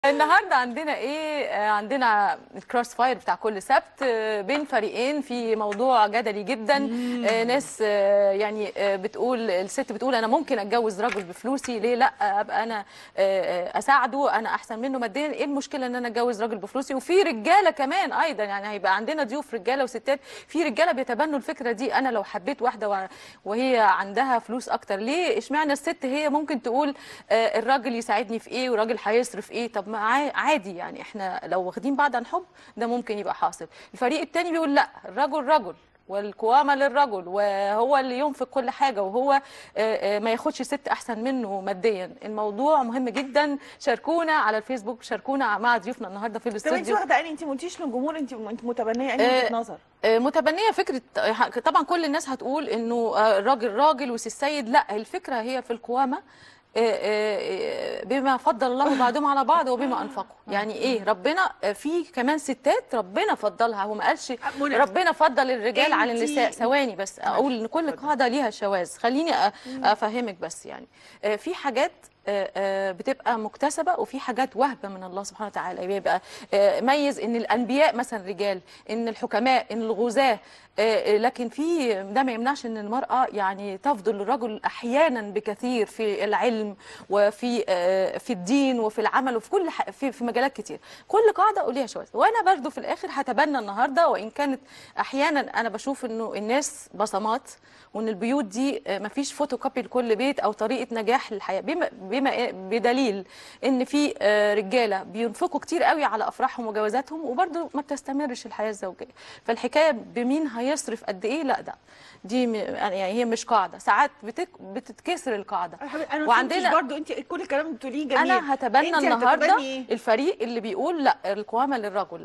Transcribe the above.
النهارده عندنا ايه آه، عندنا الكروس فاير بتاع كل سبت آه، بين فريقين في موضوع جدلي جدا آه، ناس آه، يعني آه، بتقول الست بتقول انا ممكن اتجوز رجل بفلوسي ليه لا ابقى انا آه، آه، اساعده انا احسن منه ماديا ايه المشكله ان انا اتجوز راجل بفلوسي وفي رجاله كمان ايضا يعني هيبقى عندنا ضيوف رجاله وستات في رجاله بيتبنوا الفكره دي انا لو حبيت واحده وع- وهي عندها فلوس اكتر ليه اشمعنى الست هي ممكن تقول آه، الراجل يساعدني في ايه والراجل هيصرف ايه طب ما عا- عادي يعني احنا لو واخدين بعض عن حب ده ممكن يبقى حاصل الفريق التاني بيقول لا الرجل رجل والقوامة للرجل وهو اللي ينفق كل حاجة وهو آه، آه، ما ياخدش ست أحسن منه ماديا الموضوع مهم جدا شاركونا على الفيسبوك شاركونا مع ضيوفنا النهاردة في طب انت الاستوديو واخده اني انت ما قلتيش للجمهور انت انت متبنيه اني آه، وجهه نظر آه، متبنيه فكره آه، طبعا كل الناس هتقول انه آه، الراجل راجل وسي السيد لا الفكره هي في القوامه آه، آه، آه، بما فضل الله بعضهم على بعض وبما انفقوا يعني ايه ربنا آه، في كمان ستات ربنا فضلها هو ما قالش منى، ربنا فضل الرجال على انتي- النساء ثواني بس اقول ان كل قاعده ليها شواذ خليني أ- افهمك بس يعني آه، في حاجات آه، آه، بتبقى مكتسبه وفي حاجات وهبه من الله سبحانه وتعالى بيبقى آه، ميز ان الانبياء مثلا رجال ان الحكماء ان الغزاه آه، لكن في ده ما يمنعش ان المراه يعني تفضل الرجل احيانا بكثير في العلم وفي آه، في الدين وفي العمل وفي كل ح- في في مجالات كتير كل قاعده وليها شواذ وانا برضو في الاخر هتبنى النهارده وان كانت احيانا انا بشوف انه الناس بصمات وان البيوت دي آه، مفيش فوتوكوبي لكل بيت او طريقه نجاح للحياه بما, بما إيه- بدليل ان في آه، رجاله بينفقوا كتير قوي على افراحهم وجوازاتهم وبرضو ما بتستمرش الحياه الزوجيه فالحكايه بمين هيصرف قد ايه لا ده دي م- يعني هي مش قاعده ساعات بتك بتتكسر القاعده انا حبيبي- انا ما وعندنا- وعندنا برضو انت كل الكلام اللي بتقوليه جميل انا هتبنى انت النهارده هتتبني ايه؟ الفريق اللي بيقول لا القوامه للرجل